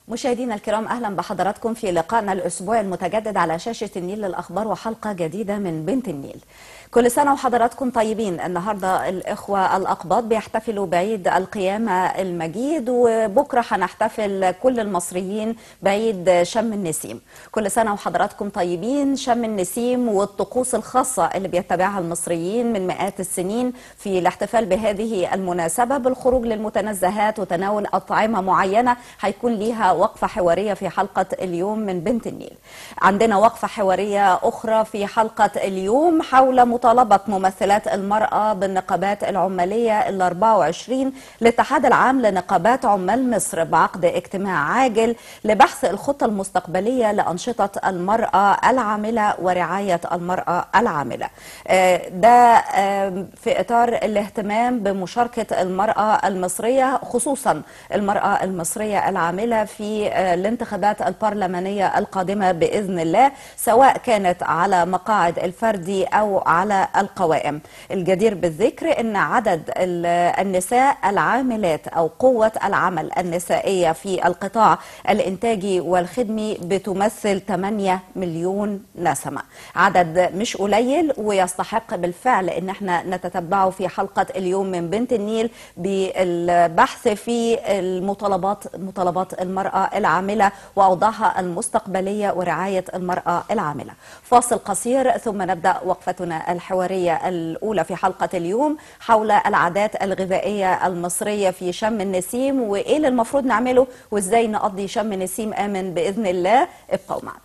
مشاهدينا الكرام اهلا بحضراتكم في لقائنا الاسبوعي المتجدد على شاشه النيل للاخبار وحلقه جديده من بنت النيل. كل سنه وحضراتكم طيبين، النهارده الاخوه الاقباط بيحتفلوا بعيد القيامه المجيد وبكره هنحتفل كل المصريين بعيد شم النسيم. كل سنه وحضراتكم طيبين، شم النسيم والطقوس الخاصه اللي بيتبعها المصريين من مئات السنين في الاحتفال بهذه المناسبه بالخروج للمتنزهات وتناول اطعمه معينه هيكون ليها وقفة حوارية في حلقة اليوم من بنت النيل عندنا وقفة حوارية أخرى في حلقة اليوم حول مطالبة ممثلات المرأة بالنقابات العمالية ال 24 الاتحاد العام لنقابات عمال مصر بعقد اجتماع عاجل لبحث الخطة المستقبلية لأنشطة المرأة العاملة ورعاية المرأة العاملة ده في إطار الاهتمام بمشاركة المرأة المصرية خصوصا المرأة المصرية العاملة في الانتخابات البرلمانية القادمة بإذن الله سواء كانت على مقاعد الفردي أو على القوائم الجدير بالذكر أن عدد النساء العاملات أو قوة العمل النسائية في القطاع الإنتاجي والخدمي بتمثل 8 مليون نسمة عدد مش قليل ويستحق بالفعل أن احنا نتتبعه في حلقة اليوم من بنت النيل بالبحث في المطالبات مطالبات المرأة العاملة وأوضاعها المستقبلية ورعاية المرأة العاملة فاصل قصير ثم نبدأ وقفتنا الحوارية الأولى في حلقة اليوم حول العادات الغذائية المصرية في شم النسيم وإيه اللي المفروض نعمله وإزاي نقضي شم نسيم آمن بإذن الله ابقوا معنا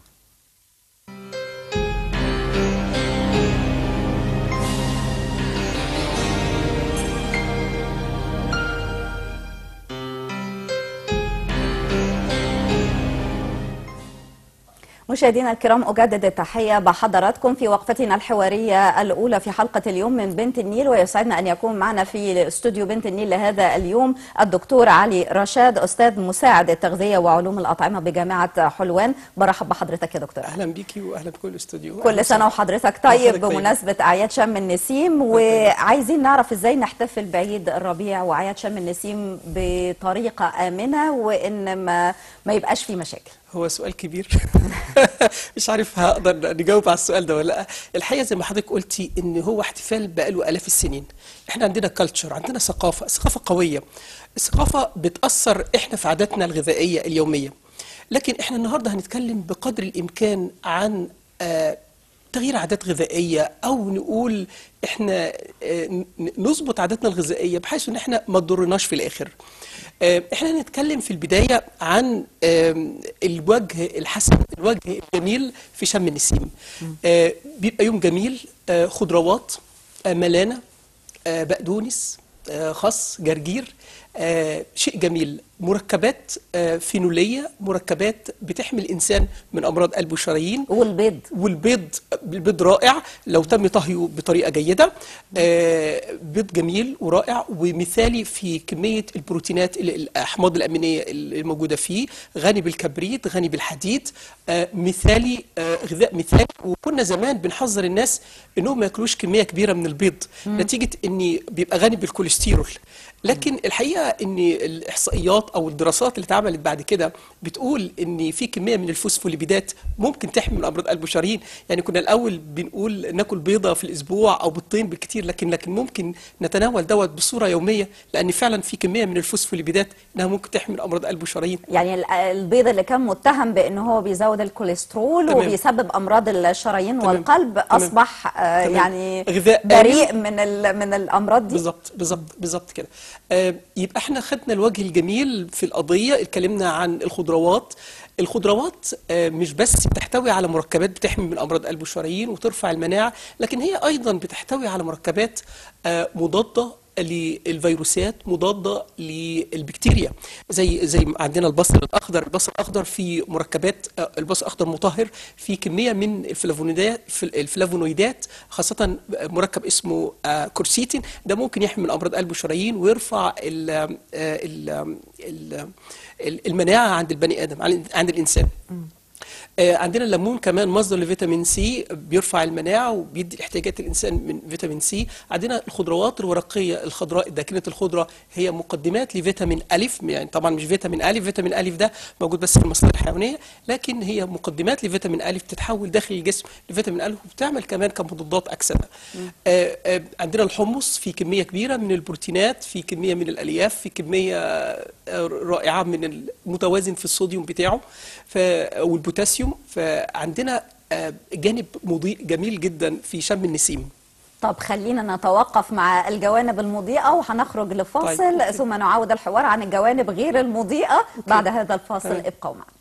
مشاهدينا الكرام أجدد التحية بحضراتكم في وقفتنا الحوارية الأولى في حلقة اليوم من بنت النيل ويسعدنا أن يكون معنا في استوديو بنت النيل لهذا اليوم الدكتور علي رشاد أستاذ مساعد التغذية وعلوم الأطعمة بجامعة حلوان برحب بحضرتك يا دكتور أهلا بيكي وأهلا بكل الاستوديو كل سنة وحضرتك طيب بمناسبة أعياد شم النسيم وعايزين نعرف إزاي نحتفل بعيد الربيع وأعياد شم النسيم بطريقة آمنة وإن ما, ما يبقاش في مشاكل هو سؤال كبير مش عارف هقدر نجاوب على السؤال ده ولا لا الحقيقه زي ما حضرتك قلتي ان هو احتفال بقاله الاف السنين احنا عندنا كلتشر عندنا ثقافه ثقافه قويه الثقافه بتاثر احنا في عاداتنا الغذائيه اليوميه لكن احنا النهارده هنتكلم بقدر الامكان عن آه تغيير عادات غذائيه او نقول احنا آه نظبط عاداتنا الغذائيه بحيث ان احنا ما تضرناش في الاخر احنا هنتكلم في البدايه عن الوجه الحسن الوجه الجميل في شم النسيم بيبقى يوم جميل خضروات ملانه بقدونس خس جرجير شيء جميل مركبات فينوليه مركبات بتحمي الانسان من امراض قلب وشرايين والبيض والبيض البيض رائع لو تم طهيه بطريقه جيده بيض مثالي ورائع ومثالي في كميه البروتينات الاحماض الامينيه الموجوده فيه غني بالكبريت غني بالحديد مثالي غذاء مثالي وكنا زمان بنحذر الناس انهم ما ياكلوش كميه كبيره من البيض م. نتيجه ان بيبقى غني بالكوليسترول لكن الحقيقه ان الاحصائيات او الدراسات اللي اتعملت بعد كده بتقول ان في كميه من الفوسفوليبيدات ممكن تحمي من امراض قلب وشرايين يعني كنا الاول بنقول ناكل بيضه في الاسبوع او بيضتين بالكثير لكن لكن ممكن نتناول دوت بصوره يوميه لان فعلا في كميه من الفوسفوليبيدات انها ممكن تحمي من امراض قلب وشرايين يعني البيض اللي كان متهم بان هو بيزود الكوليسترول تمام. وبيسبب امراض الشرايين تمام. والقلب تمام. اصبح تمام. يعني غذاء بريء من من الامراض دي بالظبط بالظبط بالظبط كده آه يبقى احنا خدنا الوجه الجميل في القضيه اتكلمنا عن الخضروات الخضروات آه مش بس بتحتوي على مركبات بتحمي من امراض قلب وشرايين وترفع المناعه لكن هي ايضا بتحتوي على مركبات آه مضاده للفيروسات مضاده للبكتيريا زي زي عندنا البصل الاخضر البصل الاخضر فيه مركبات البصل الاخضر مطهر في كميه من الفلافونيدات الفلافونويدات خاصه مركب اسمه كورسيتين ده ممكن يحمي من امراض قلب وشرايين ويرفع ال ال ال المناعه عند البني ادم عند الانسان آه، عندنا الليمون كمان مصدر لفيتامين سي بيرفع المناعه وبيدي احتياجات الانسان من فيتامين سي عندنا الخضروات الورقيه الخضراء داكنه الخضره هي مقدمات لفيتامين الف يعني طبعا مش فيتامين الف فيتامين الف ده موجود بس في المصادر الحيوانيه لكن هي مقدمات لفيتامين الف تتحول داخل الجسم لفيتامين الف وبتعمل كمان كمضادات اكسده آه، آه، عندنا الحمص في كميه كبيره من البروتينات في كميه من الالياف في كميه آه، رائعه من المتوازن في الصوديوم بتاعه ف والبوتاسيوم فعندنا آه، جانب مضيء جميل جدا في شم النسيم طب خلينا نتوقف مع الجوانب المضيئة وهنخرج لفاصل طيب، أوكي. ثم نعاود الحوار عن الجوانب غير المضيئة بعد هذا الفاصل تمام. ابقوا معنا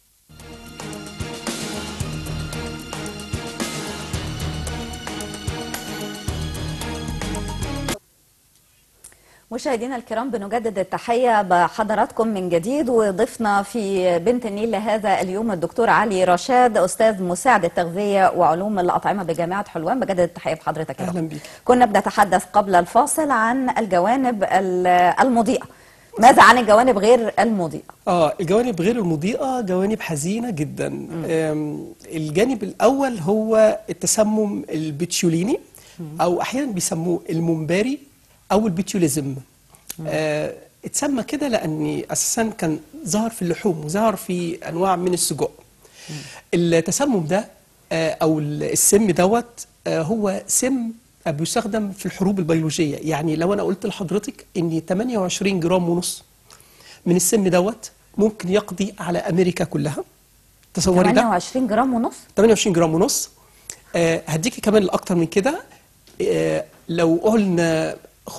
مشاهدينا الكرام بنجدد التحية بحضراتكم من جديد وضيفنا في بنت النيل لهذا اليوم الدكتور علي رشاد أستاذ مساعد التغذية وعلوم الأطعمة بجامعة حلوان بجدد التحية بحضرتك يا أهلاً رب. بيك. كنا بنتحدث قبل الفاصل عن الجوانب ال- المضيئة ماذا عن الجوانب غير المضيئة؟ اه الجوانب غير المضيئة جوانب حزينة جدا آم، الجانب الأول هو التسمم البتيوليني أو أحيانا بيسموه المنبري أو البتيوليزم آه اتسمى كده لأن أساسا كان ظهر في اللحوم وظهر في أنواع من السجق التسمم ده آه، أو السم دوت آه، هو سم بيستخدم في الحروب البيولوجية يعني لو أنا قلت لحضرتك إن 28 جرام ونص من السم دوت ممكن يقضي على امريكا كلها تصوري ده 28 جرام ونص 28 جرام ونص آه هديكي كمان الاكتر من كده آه لو قلنا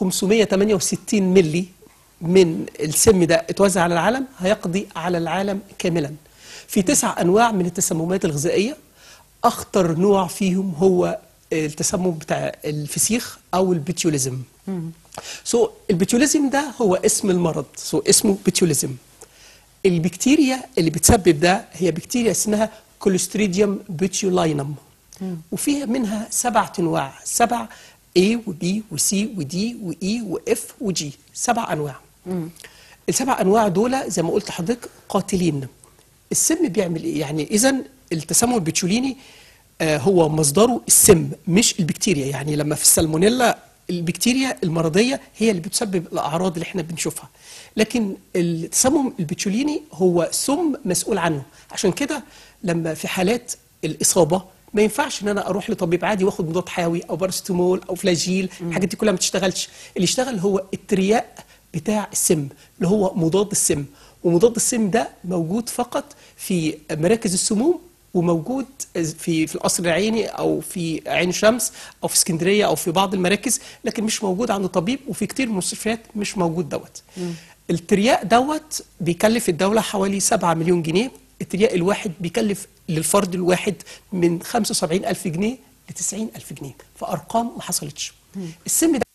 568 ملي من السم ده اتوزع على العالم هيقضي على العالم كاملا في تسع انواع من التسممات الغذائيه اخطر نوع فيهم هو التسمم بتاع الفسيخ او البتيوليزم سو so, البتيوليزم ده هو اسم المرض سو so, اسمه بتيوليزم البكتيريا اللي بتسبب ده هي بكتيريا اسمها كوليستريديوم بيتيولاينم وفيها منها سبع انواع سبع A و B و C و D و E و F و G سبع انواع السبع انواع دول زي ما قلت لحضرتك قاتلين السم بيعمل ايه يعني اذا التسمم البتيوليني آه، هو مصدره السم مش البكتيريا يعني لما في السالمونيلا البكتيريا المرضيه هي اللي بتسبب الاعراض اللي احنا بنشوفها لكن التسمم البتيوليني هو سم مسؤول عنه عشان كده لما في حالات الاصابه ما ينفعش ان انا اروح لطبيب عادي واخد مضاد حيوي او بارستيمول او فلاجيل الحاجات دي كلها ما تشتغلش اللي يشتغل هو الترياق بتاع السم اللي هو مضاد السم ومضاد السم ده موجود فقط في مراكز السموم وموجود في في القصر العيني او في عين شمس او في اسكندريه او في بعض المراكز لكن مش موجود عند طبيب وفي كتير من المستشفيات مش موجود دوت الترياق دوت بيكلف الدوله حوالي 7 مليون جنيه الترياق الواحد بيكلف للفرد الواحد من 75 ألف جنيه ل 90 ألف جنيه فأرقام ما حصلتش السم ده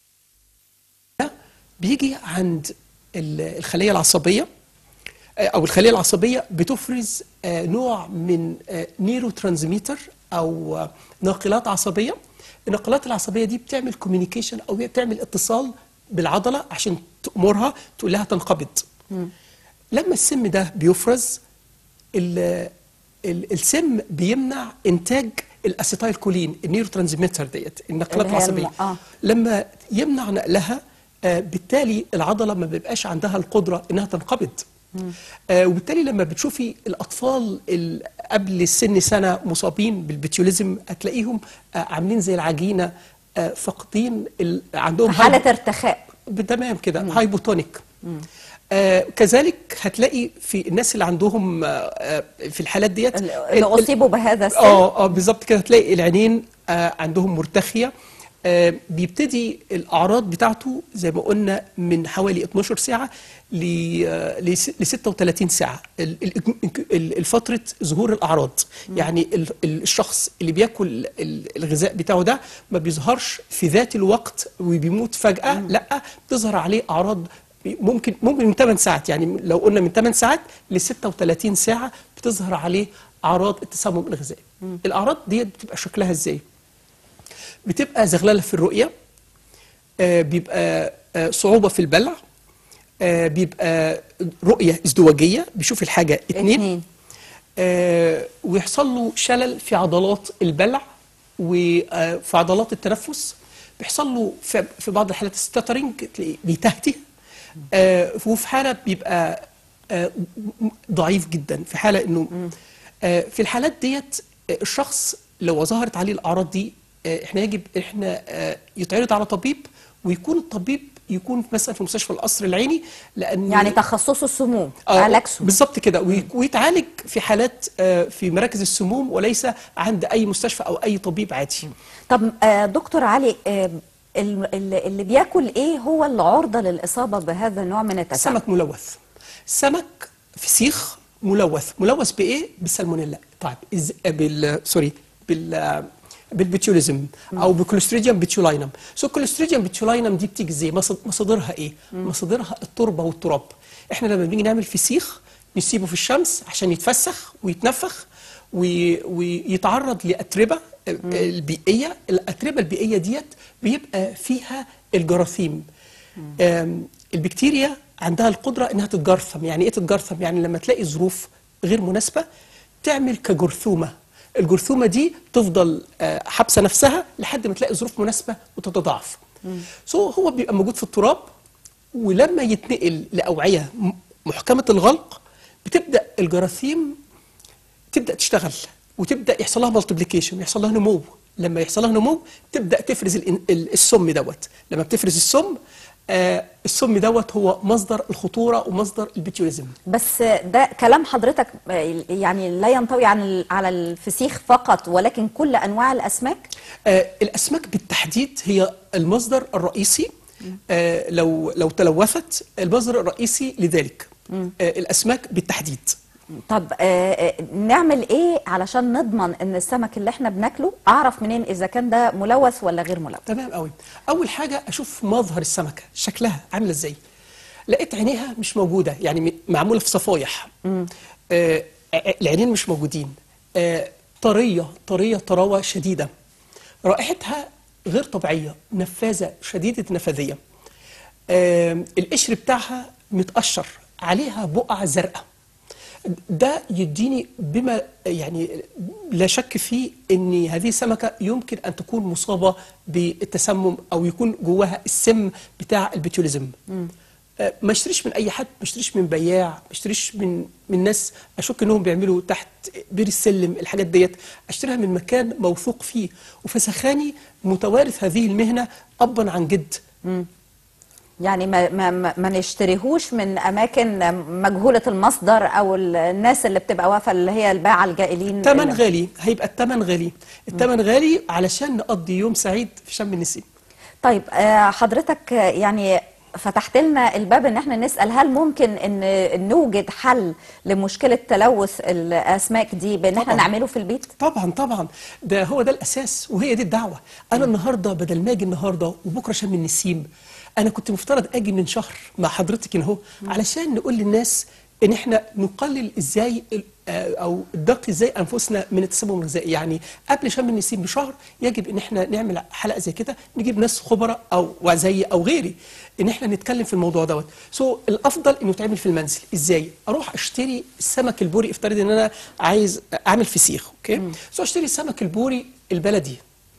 ده بيجي عند ال- الخلية العصبية آه، أو الخلية العصبية بتفرز آه، نوع من نيرو ترانسميتر أو آه، ناقلات عصبية الناقلات العصبية دي بتعمل كوميونيكيشن أو هي بتعمل اتصال بالعضلة عشان تأمرها تقول لها تنقبض لما السم ده بيفرز ال- ال- السم بيمنع انتاج الاسيتايل كولين النيرو ترانسميتر ديت النقلات اللي هي الم- العصبيه آه. لما يمنع نقلها آه، بالتالي العضله ما بيبقاش عندها القدره انها تنقبض آه، وبالتالي لما بتشوفي الاطفال ال- قبل السن سنه مصابين بالبتيوليزم هتلاقيهم آه، عاملين زي العجينه آه، فاقدين ال- عندهم حالة هايبو- ارتخاء تمام كده هايبوتونيك آه كذلك هتلاقي في الناس اللي عندهم آه آه، في الحالات ديت اللي ال- ال- أصيبوا بهذا السن اه اه بالظبط كده هتلاقي العينين آه عندهم مرتخيه آه بيبتدي الاعراض بتاعته زي ما قلنا من حوالي 12 ساعه ل آه، ل 36 ساعه ال- ال- ال- الفتره ظهور الاعراض يعني ال- ال- الشخص اللي بياكل ال- الغذاء بتاعه ده ما بيظهرش في ذات الوقت وبيموت فجاه لا بتظهر عليه اعراض ممكن ممكن من 8 ساعات يعني لو قلنا من 8 ساعات ل 36 ساعه بتظهر عليه اعراض التسمم الغذائي الاعراض ديت بتبقى شكلها ازاي بتبقى زغلله في الرؤيه آه بيبقى آه صعوبه في البلع آه بيبقى رؤيه ازدواجيه بيشوف الحاجه اتنين اتنين آه، ويحصل له شلل في عضلات البلع وفي عضلات التنفس بيحصل له في في بعض الحالات ستاترنج تلاقيه بيتهته آه، وفي حاله بيبقى آه، م- ضعيف جدا في حاله انه آه، في الحالات ديت آه، الشخص لو ظهرت عليه الاعراض دي آه، احنا يجب احنا آه، يتعرض على طبيب ويكون الطبيب يكون مثلا في مستشفى القصر العيني لان يعني تخصصه السموم آه، علاج سموم بالظبط كده وي- ويتعالج في حالات آه، في مراكز السموم وليس عند اي مستشفى او اي طبيب عادي طب آه، دكتور علي آه، ال- ال- اللي بياكل ايه هو العرضة للإصابة بهذا النوع من التسمم سمك ملوث سمك فسيخ ملوث ملوث بايه بالسالمونيلا طيب إز... بال سوري بال بالبيتيوليزم او بكوليستريديوم بيتيولاينم سو الكوليستريديوم بيتيولاينم دي بتيجي ازاي مصد- مصادرها ايه مصادرها التربه والتراب احنا لما بنيجي نعمل فسيخ نسيبه في الشمس عشان يتفسخ ويتنفخ وي... ويتعرض لاتربه البيئيه الاتربه البيئيه ديت بيبقى فيها الجراثيم آم، البكتيريا عندها القدرة انها تتجرثم يعني ايه تتجرثم يعني لما تلاقي ظروف غير مناسبة تعمل كجرثومة الجرثومة دي تفضل آه، حابسة نفسها لحد ما تلاقي ظروف مناسبة وتتضاعف سو هو بيبقى موجود في التراب ولما يتنقل لأوعية م- محكمة الغلق بتبدأ الجراثيم تبدا تشتغل وتبدا يحصل لها مالتيبليكيشن يحصل لها نمو لما يحصل لها نمو تبدا تفرز الإن- ال- السم دوت لما بتفرز السم آه السم دوت هو مصدر الخطوره ومصدر البيتيوليزم بس ده كلام حضرتك آه، يعني لا ينطوي عن ال- على الفسيخ فقط ولكن كل أنواع الأسماك آه الاسماك بالتحديد هي المصدر الرئيسي آه لو لو تلوثت المصدر الرئيسي لذلك آه الاسماك بالتحديد طب آه، آه، نعمل ايه علشان نضمن ان السمك اللي احنا بناكله اعرف منين اذا كان ده ملوث ولا غير ملوث تمام قوي اول حاجه اشوف مظهر السمكه شكلها عامله ازاي لقيت عينيها مش موجوده يعني م- معموله في صفايح آه ع- العينين مش موجودين آه طريه طريه طراوه شديده رائحتها غير طبيعيه نفاذه شديده النفاذيه آه القشر بتاعها متقشر عليها بقع زرقاء ده يديني بما يعني لا شك فيه ان هذه السمكه يمكن ان تكون مصابه بالتسمم او يكون جواها السم بتاع البيتيوليزم آه، ما اشتريش من اي حد ما اشتريش من بياع ما اشتريش من من ناس اشك انهم بيعملوا تحت بير السلم الحاجات ديت اشتريها من مكان موثوق فيه وفسخاني متوارث هذه المهنه ابا عن جد يعني ما, ما, ما ما نشتريهوش من اماكن مجهوله المصدر او ال- الناس اللي بتبقى واقفه اللي هي الباعه الجائلين تمن اللي- غالي هيبقى التمن غالي التمن غالي علشان نقضي يوم سعيد في شم النسيم طيب آه، حضرتك آه، يعني فتحت لنا الباب ان احنا نسال هل ممكن ان نوجد حل لمشكله تلوث الاسماك دي بان احنا طبعاً. نعمله في البيت طبعا طبعا ده هو ده الاساس وهي دي الدعوه انا النهارده بدل ما اجي النهارده وبكره شم النسيم انا كنت مفترض اجي من شهر مع حضرتك هنا اهو علشان نقول للناس ان احنا نقلل ازاي ال- آه، او ندقي ازاي انفسنا من التسمم الغذائي يعني قبل شم النسيم بشهر يجب ان احنا نعمل حلقه زي كده نجيب ناس خبراء او وزي او غيري ان احنا نتكلم في الموضوع دوت سو الافضل انه يتعمل في المنزل ازاي اروح اشتري السمك البوري افترض ان انا عايز اعمل فسيخ اوكي سو اشتري السمك البوري البلدي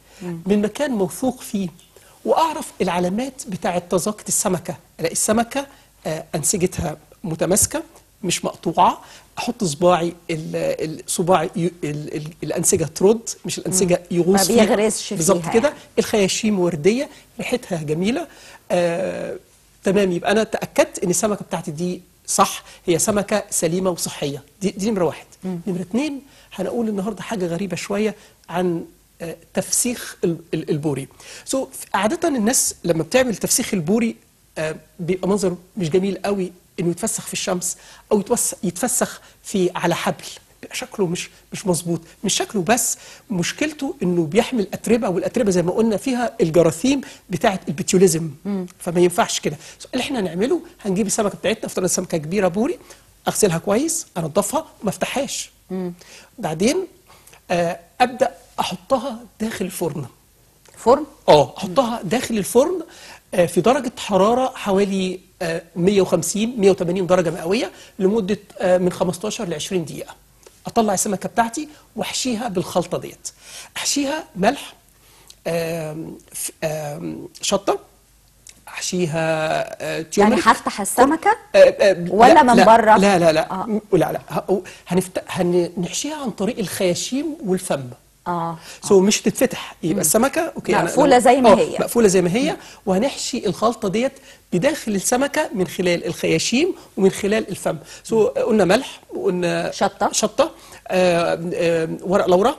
من مكان موثوق فيه واعرف العلامات بتاعه تزاقه السمكه الاقي السمكه آه، انسجتها متماسكه مش مقطوعه احط صباعي ال- ال- صباعي ي- ال- ال- الانسجه ترد مش الانسجه يغوص ما بيغرسش بالظبط فيها كده يعني. الخياشيم ورديه ريحتها جميله آه تمام يبقى انا تاكدت ان السمكه بتاعتي دي صح هي سمكه سليمه وصحيه دي, دي نمره واحد نمره اتنين هنقول النهارده حاجه غريبه شويه عن آه، تفسيخ ال- ال- البوري سو عاده الناس لما بتعمل تفسيخ البوري آه، بيبقى منظر مش جميل قوي انه يتفسخ في الشمس او يتوس- يتفسخ في على حبل بيبقى شكله مش مش مظبوط مش شكله بس مشكلته انه بيحمل اتربه والاتربه زي ما قلنا فيها الجراثيم بتاعه البيتيوليزم فما ينفعش كده سو اللي احنا نعمله هنجيب السمكه بتاعتنا افترض سمكه كبيره بوري اغسلها كويس انضفها وما افتحهاش بعدين آه ابدا احطها داخل الفرن فرن اه احطها داخل الفرن آه، في درجة حرارة حوالي آه، 150 180 درجة مئوية لمدة آه، من 15 ل 20 دقيقة اطلع السمكه بتاعتي واحشيها بالخلطه ديت احشيها ملح آم، ف- آم، شطه احشيها آه، يعني تيومريك هفتح السمكة آه، آه، ولا لا، من لا، بره؟ لا لا لا آه. م- لا لا ه- هنفت... هنحشيها عن طريق الخياشيم والفم اه سو مش تتفتح يبقى السمكه اوكي أنا- مقفولة أنا- زي ما آه، هي. مقفوله زي ما هي وهنحشي الخلطه ديت بداخل السمكه من خلال الخياشيم ومن خلال الفم سو قلنا ملح وقلنا شطة. شطه آه آه ورق لورا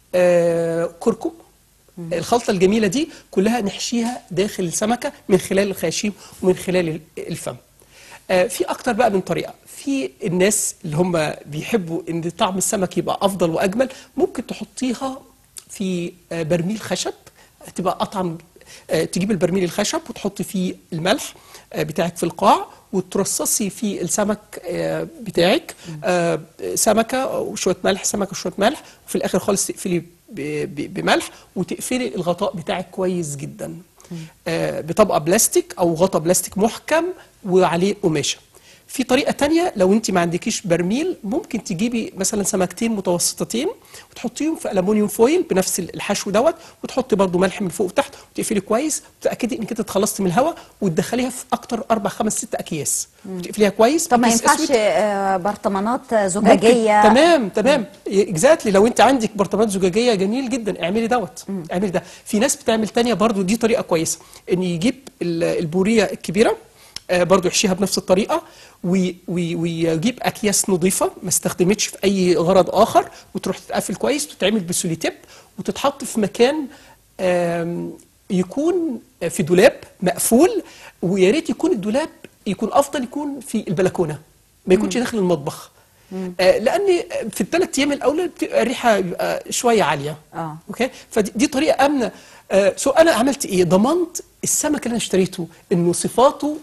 آه كركم الخلطه الجميله دي كلها نحشيها داخل السمكه من خلال الخياشيم ومن خلال ال- الفم آه، في اكتر بقى من طريقه في الناس اللي هم بيحبوا ان طعم السمك يبقى افضل واجمل ممكن تحطيها في آه، برميل خشب تبقى اطعم آه، تجيب البرميل الخشب وتحطي فيه الملح آه، بتاعك في القاع وترصصي فيه السمك آه، بتاعك آه، سمكه وشويه ملح سمكه وشويه ملح وفي الاخر خالص تقفلي ب- ب- بملح وتقفلي الغطاء بتاعك كويس جدا آه، بطبقه بلاستيك او غطا بلاستيك محكم وعليه قماشه في طريقة تانية لو انت ما عندكيش برميل ممكن تجيبي مثلا سمكتين متوسطتين وتحطيهم في ألمونيوم فويل بنفس الحشو دوت وتحطي برضو ملح من فوق وتحت وتقفلي كويس وتأكدي انك انت اتخلصتي من الهواء وتدخليها في اكتر اربع خمس ست اكياس وتقفليها كويس طب ما بكيس ينفعش أسود. آه، برطمانات ممكن. زجاجية تمام تمام اكزاكتلي لو انت عندك برطمانات زجاجيه جميل جدا اعملي دوت اعملي ده في ناس بتعمل تانية برضو دي طريقه كويسه ان يجيب ال- البوريه الكبيره آه، برضو يحشيها بنفس الطريقه وي- وي- ويجيب اكياس نظيفه ما استخدمتش في اي غرض اخر وتروح تتقفل كويس وتتعمل بسوليتيب وتتحط في مكان آم، يكون في دولاب مقفول ويا ريت يكون الدولاب يكون افضل يكون في البلكونه ما يكونش داخل المطبخ آه، لان في الثلاث ايام الاولى بتبقى الريحه بيبقى شويه عاليه آه. اوكي فدي دي طريقه امنه آه، سو انا عملت ايه ضمنت السمك اللي انا اشتريته انه صفاته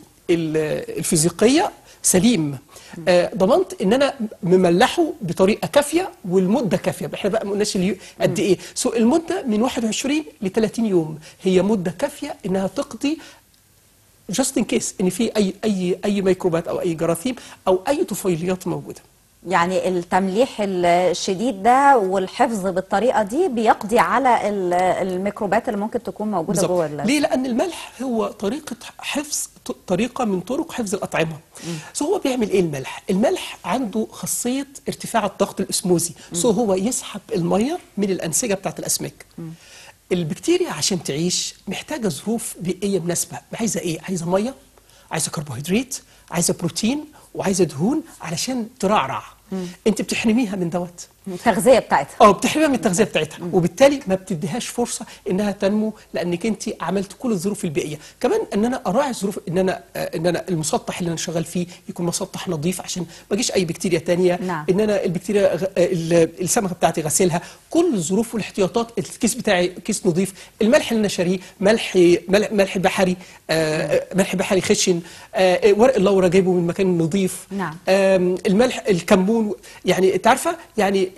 ال- الفيزيقيه سليم آه، ضمنت ان انا مملحه بطريقه كافيه والمده كافيه احنا بقى ما قلناش اليو- قد ايه سو المده من 21 ل 30 يوم هي مده كافيه انها تقضي جاست ان كيس ان في اي اي اي ميكروبات او اي جراثيم او اي طفيليات موجوده يعني التمليح الشديد ده والحفظ بالطريقة دي بيقضي على ال- الميكروبات اللي ممكن تكون موجودة بالظبط جوه ال- ليه لان الملح هو طريقه حفظ ط- طريقه من طرق حفظ الاطعمه سو هو بيعمل ايه الملح الملح عنده خاصيه ارتفاع الضغط الاسموزي سو هو يسحب الميه من الانسجه بتاعت الاسماك البكتيريا عشان تعيش محتاجه ظروف بيئيه مناسبه عايزه ايه عايزه ميه عايزه كربوهيدرات عايزه بروتين وعايزه دهون علشان ترعرع انت بتحرميها من دوت التغذية بتاعتها اه بتحرمها من التغذيه بتاعتها وبالتالي ما بتديهاش فرصه انها تنمو لانك انت عملت كل الظروف البيئيه كمان ان انا اراعي الظروف ان انا آه، ان انا المسطح اللي انا شغال فيه يكون مسطح نظيف عشان ما اجيش اي بكتيريا تانية نعم. ان انا البكتيريا غ- آه، ال- السمكه بتاعتي غسلها كل الظروف والاحتياطات الكيس بتاعي كيس نظيف الملح اللي انا شاريه ملح ملح, ملح بحري آه، آه، ملح بحري خشن آه، ورق اللورا جايبه من مكان نظيف نعم. آم، الملح الكمون يعني انت عارفه يعني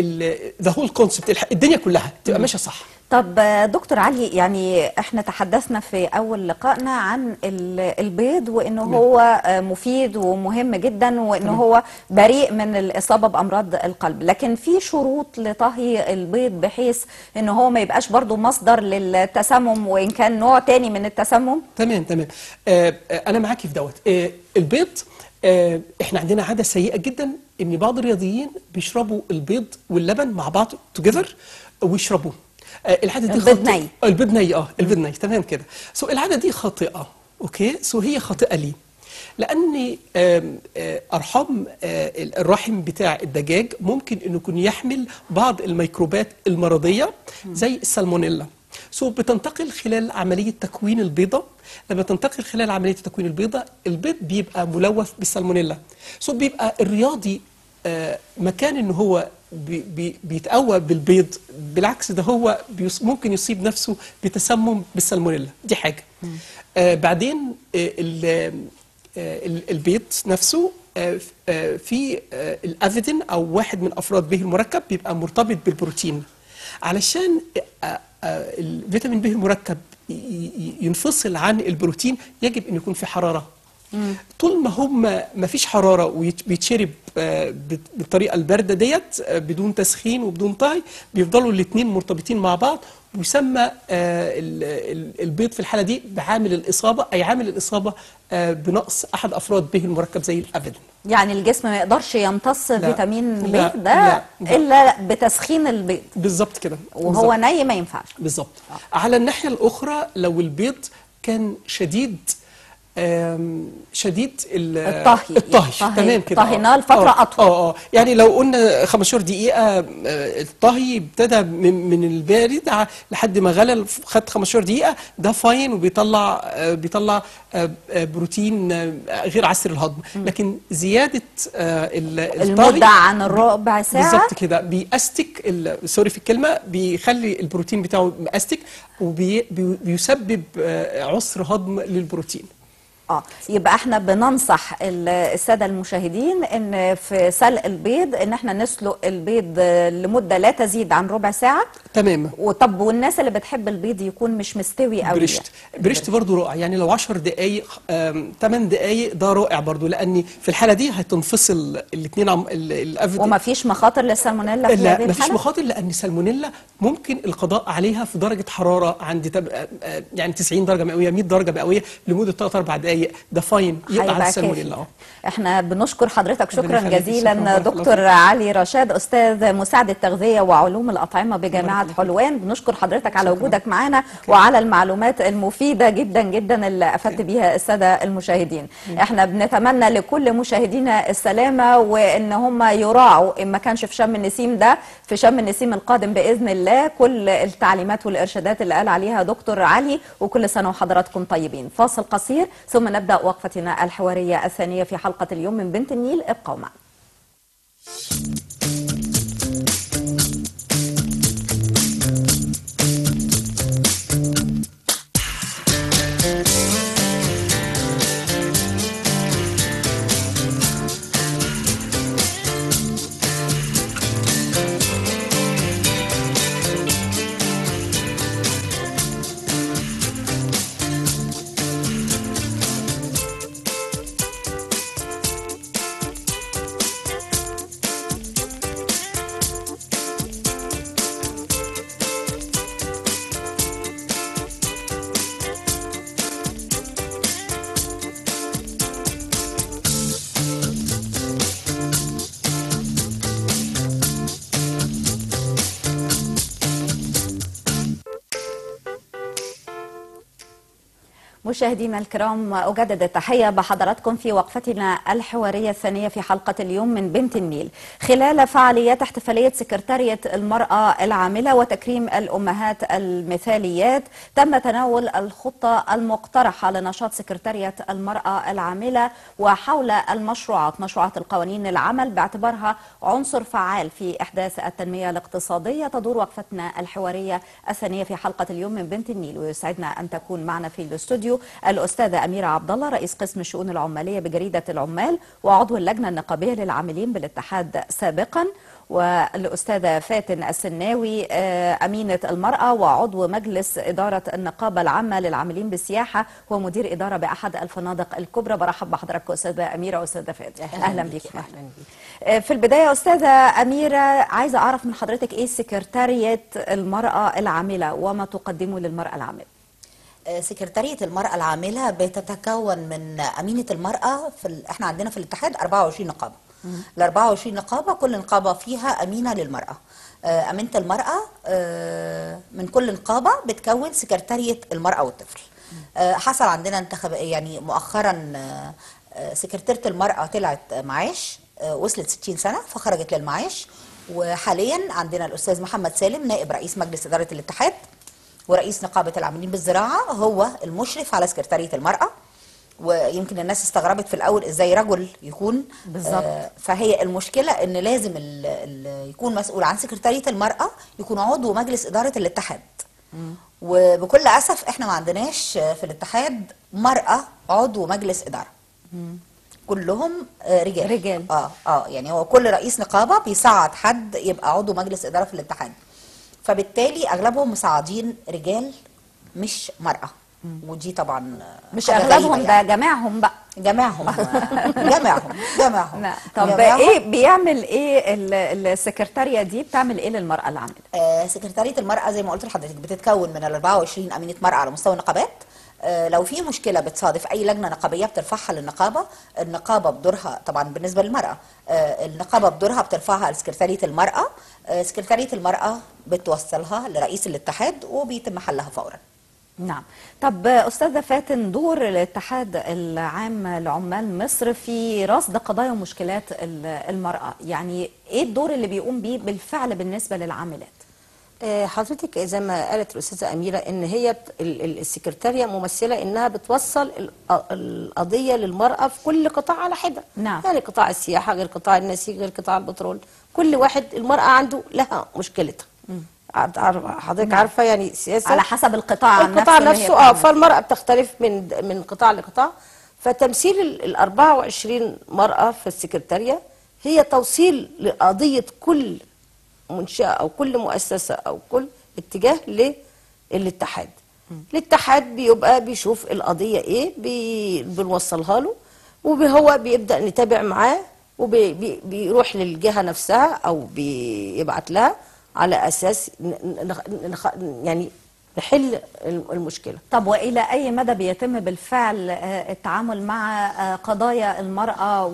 ذا هول كونسبت الدنيا كلها تبقى ماشيه صح طب آه، دكتور علي يعني احنا تحدثنا في اول لقائنا عن ال- البيض وانه هو آه، مفيد ومهم جدا وانه هو بريء من الاصابه بامراض القلب لكن في شروط لطهي البيض بحيث انه هو ما يبقاش برضو مصدر للتسمم وان كان نوع تاني من التسمم تمام تمام آه آه، انا معاكي في دوت آه البيض آه احنا عندنا عاده سيئه جدا ان بعض الرياضيين بيشربوا البيض واللبن مع بعض توجذر ويشربوه آه العاده دي البيض خاطئة. ني. آه، البيض ني اه البيض ني تمام كده سو العاده دي خاطئه اوكي سو هي خاطئه ليه لان آم، آه، ارحام آه، الرحم بتاع الدجاج ممكن انه يكون يحمل بعض الميكروبات المرضيه زي السالمونيلا سو بتنتقل خلال عمليه تكوين البيضه لما تنتقل خلال عمليه تكوين البيضه البيض بيبقى ملوث بالسالمونيلا سو بيبقى الرياضي آه، مكان ان هو بي بي بيتقوى بالبيض بالعكس ده هو بيص ممكن يصيب نفسه بتسمم بالسالمونيلا دي حاجه آه بعدين آه ال- آه، ال- البيض نفسه آه، ف- آه، في آه، الافيدين او واحد من افراد به المركب بيبقى مرتبط بالبروتين علشان آه، آه، الفيتامين به المركب ي- ي- ينفصل عن البروتين يجب ان يكون في حراره طول ما هم ما فيش حراره وبيتشرب بالطريقه البارده ديت آه، بدون تسخين وبدون طهي بيفضلوا الاثنين مرتبطين مع بعض ويسمى آه، ال- ال- البيض في الحاله دي بعامل الاصابه اي عامل الاصابه آه، بنقص احد افراد به المركب زي الابدن يعني الجسم ما يقدرش يمتص لا. فيتامين لا. ب ده لا. لا. الا بتسخين البيض بالظبط كده وهو بالظبط. ني ما ينفعش بالظبط على الناحيه الاخرى لو البيض كان شديد آم، شديد ال- الطهي. الطهي الطهي. تمام كده آه. طهيناه لفترة آه. أطول. اه اه يعني لو قلنا 15 دقيقه آه، الطهي ابتدى من, من البارد ع- لحد ما غلى خد 15 دقيقه ده فاين وبيطلع آه، بيطلع آه، آه، بروتين آه، غير عسر الهضم لكن زياده آه، ال- الطهي المدة عن الربع ساعة بالظبط كده بيأستك ال- سوري في الكلمه بيخلي البروتين بتاعه مأستك وبيسبب عسر هضم للبروتين اه يبقى احنا بننصح ال- الساده المشاهدين ان في سلق البيض ان احنا نسلق البيض لمده لا تزيد عن ربع ساعه تمام وطب والناس اللي بتحب البيض يكون مش مستوي قوي بريشت بريشت برضو رائع يعني لو 10 دقائق 8 دقائق ده رائع برضو لان في الحاله دي هتنفصل الاثنين عم ال- الأفد وما فيش مخاطر للسالمونيلا في لا هذه مفيش الحالة؟ مخاطر لان السالمونيلا ممكن القضاء عليها في درجه حراره عند تب... آه، يعني 90 درجه مئويه 100 درجه مئويه لمده 3 4 دقائق ده فاين يقضي على هيبقى السالمونيلا اه كافي. احنا بنشكر حضرتك ربنا شكرا يخليك. جزيلا شكراً. بارك الله دكتور فيك. علي رشاد استاذ مساعد التغذيه وعلوم الاطعمه بجامعه الله فيك. حلوان بنشكر حضرتك على شكراً. وجودك معنا وعلى المعلومات المفيده جدا جدا اللي افدت بيها الساده المشاهدين احنا بنتمنى لكل مشاهدينا السلامه وان هم يراعوا ان ما كانش في شم النسيم ده في شم النسيم القادم باذن الله كل التعليمات والارشادات اللي قال عليها دكتور علي وكل سنه وحضراتكم طيبين فاصل قصير ثم نبدا وقفتنا الحواريه الثانيه في حلقه اليوم من بنت النيل ابقوا معنا مشاهدينا الكرام أجدد التحية بحضراتكم في وقفتنا الحوارية الثانية في حلقة اليوم من بنت النيل خلال فعاليات احتفالية سكرتارية المرأة العاملة وتكريم الأمهات المثاليات تم تناول الخطة المقترحة لنشاط سكرتارية المرأة العاملة وحول المشروعات مشروعات القوانين العمل باعتبارها عنصر فعال في إحداث التنمية الاقتصادية تدور وقفتنا الحوارية الثانية في حلقة اليوم من بنت النيل ويسعدنا أن تكون معنا في الاستوديو الأستاذة أميرة عبد الله رئيس قسم الشؤون العمالية بجريدة العمال وعضو اللجنة النقابية للعاملين بالاتحاد سابقا والأستاذة فاتن السناوي آه، أمينة المرأة وعضو مجلس إدارة النقابة العامة للعاملين بالسياحة ومدير إدارة بأحد الفنادق الكبرى برحب بحضرتك أستاذة أميرة وأستاذة فاتن أهلا بك اهلا بيك آه، في البداية أستاذة أميرة عايزة أعرف من حضرتك إيه سكرتارية المرأة العاملة وما تقدمه للمرأة العاملة آه، سكرتارية المرأة العاملة بتتكون من أمينة المرأة في ال... احنا عندنا في الاتحاد 24 نقابة ال 24 نقابة كل نقابة فيها أمينة للمرأة آه، أمينة المرأة آه، من كل نقابة بتكون سكرتارية المرأة والطفل آه، حصل عندنا انتخاب يعني مؤخرا آه، آه، سكرتيرة المرأة طلعت معاش آه، وصلت 60 سنة فخرجت للمعاش وحاليا عندنا الأستاذ محمد سالم نائب رئيس مجلس إدارة الاتحاد ورئيس نقابة العاملين بالزراعة هو المشرف على سكرتارية المرأة ويمكن الناس استغربت في الأول إزاي رجل يكون بالظبط. آه، فهي المشكلة إن لازم ال ال يكون مسؤول عن سكرتارية المرأة يكون عضو مجلس إدارة الاتحاد وبكل أسف إحنا ما عندناش في الاتحاد مرأة عضو مجلس إدارة كلهم آه، رجال رجال. اه اه يعني هو كل رئيس نقابه بيصعد حد يبقى عضو مجلس اداره في الاتحاد فبالتالي اغلبهم مصعدين رجال مش مراه ودي طبعا آه، مش حاجة أغلبهم غريبة ده يعني. جميعهم بقى جميعهم جميعهم جميعهم نعم. طب جميعهم. ايه بيعمل ايه ال- السكرتارية دي بتعمل ايه للمرأة العاملة آه، سكرتارية المرأة زي ما قلت لحضرتك بتتكون من ال 24 أمينة مرأة على مستوى النقابات آه، لو في مشكلة بتصادف أي لجنة نقابية بترفعها للنقابة النقابة بدورها طبعا بالنسبة للمرأة آه، النقابة بدورها بترفعها لسكرتارية المرأة آه، سكرتارية المرأة بتوصلها لرئيس الاتحاد وبيتم حلها فورا نعم طب أستاذة فاتن دور الاتحاد العام لعمال مصر في رصد قضايا ومشكلات ال- المرأة يعني ايه الدور اللي بيقوم بيه بالفعل بالنسبة للعاملات آه، حضرتك زي ما قالت الاستاذه اميره ان هي بت- ال- ال- السكرتاريه ممثله انها بتوصل ال- القضيه للمراه في كل قطاع على حده نعم. يعني قطاع السياحه غير قطاع النسيج غير قطاع البترول كل واحد المراه عنده لها مشكلتها عار- عار- حضرتك نعم. عارفه يعني سياسه على حسب القطاع القطاع نفسه اللي هي نفسه اه بتعمله. فالمرأة بتختلف من من قطاع لقطاع فتمثيل ال ال 24 مرأة في السكرتارية هي توصيل لقضية كل منشأة أو كل مؤسسة أو كل اتجاه للاتحاد الاتحاد بيبقى بيشوف القضية ايه بي بنوصلها له وهو بيبدأ نتابع معاه وبيروح للجهة نفسها أو بيبعت لها على أساس ن- نخ- نخ- يعني نحل المشكلة طب وإلى أي مدى بيتم بالفعل آه، التعامل مع آه، قضايا المرأة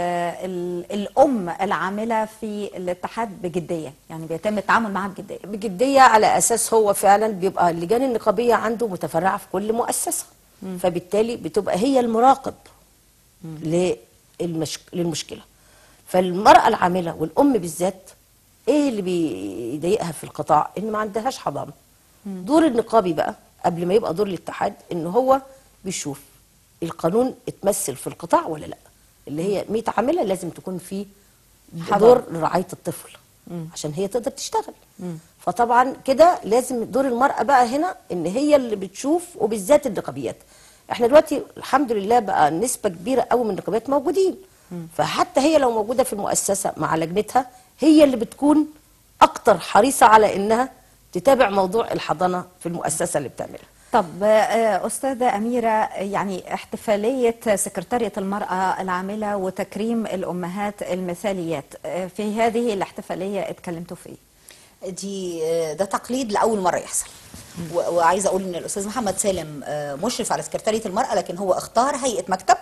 والأم العاملة في الاتحاد بجدية يعني بيتم التعامل معها بجدية بجدية على أساس هو فعلا بيبقى اللجان النقابية عنده متفرعة في كل مؤسسة فبالتالي بتبقى هي المراقب للمش... للمشكلة فالمرأة العاملة والأم بالذات إيه اللي بيضايقها في القطاع إن ما عندهاش حضانة دور النقابي بقى قبل ما يبقى دور الاتحاد إن هو بيشوف القانون اتمثل في القطاع ولا لا اللي هي 100 عاملة لازم تكون في دور لرعاية الطفل عشان هي تقدر تشتغل فطبعا كده لازم دور المرأة بقى هنا ان هي اللي بتشوف وبالذات النقابيات احنا دلوقتي الحمد لله بقى نسبة كبيرة قوي من النقابيات موجودين فحتى هي لو موجودة في المؤسسة مع لجنتها هي اللي بتكون اكتر حريصة على انها تتابع موضوع الحضانة في المؤسسة اللي بتعملها طب آه، أستاذة أميرة يعني احتفالية سكرتارية المرأة العاملة وتكريم الأمهات المثاليات آه، في هذه الاحتفالية اتكلمتوا في إيه؟ دي ده تقليد لاول مره يحصل و- وعايزه اقول ان الاستاذ محمد سالم آه، مشرف على سكرتاريه المراه لكن هو اختار هيئه مكتب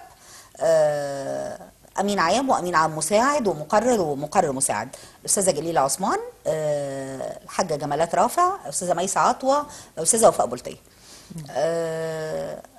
آه، امين عام وامين عام مساعد ومقرر ومقرر مساعد الاستاذه جليله عثمان آه، الحاجه جمالات رافع الاستاذه ميسه عطوه الاستاذه وفاء بلطيه آه،